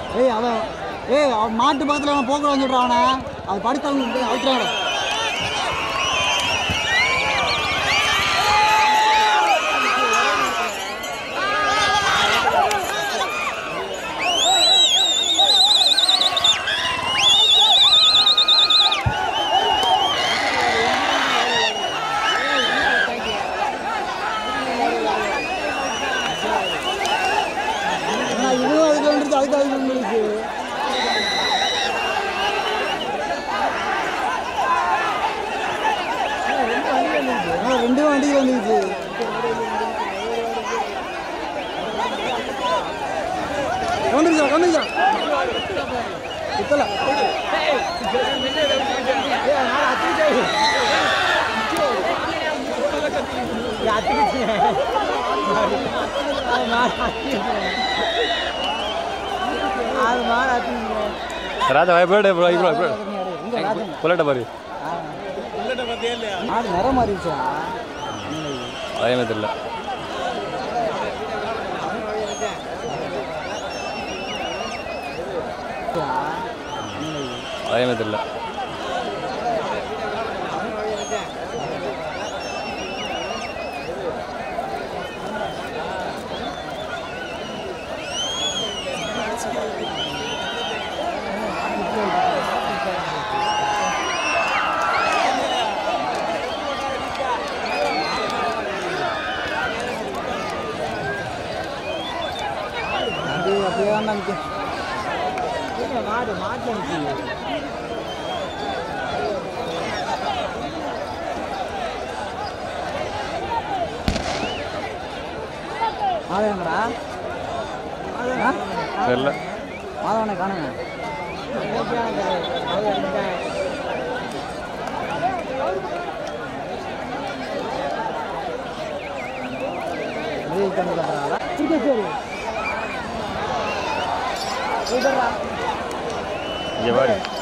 ஏய் அவன் ஏய் அவன் மாட்டு பக்கத்தில் அவன் போக்குறான்னு சொல்கிறான் அவனை அது படுத்தவங்க அவுத்துறாங்க ஆனா இதுவும் அதுக்கு வந்துருச்சு அதுக்கு அதுக்கு வந்துருச்சு ஆ, ரெண்டு வண்டிக்கு வந்துருச்சு வந்துருச்சா வந்துருச்சா சுத்தல அது மாடு அத்திங்க ராஜா பயப்பட ப்ரோ இப்போ புல்லட்ட பாரு மாடு நிறம் மாறிடுச்சா அதே மாதிரி தெரியல அதே மாதிரி தெரியல அது அப்படியே தான் நிற்க மாடு மாட்டில் நிற்கிது மாதவங்கடா தெரியல மாதவனை காணுங்க இங்கே பாரு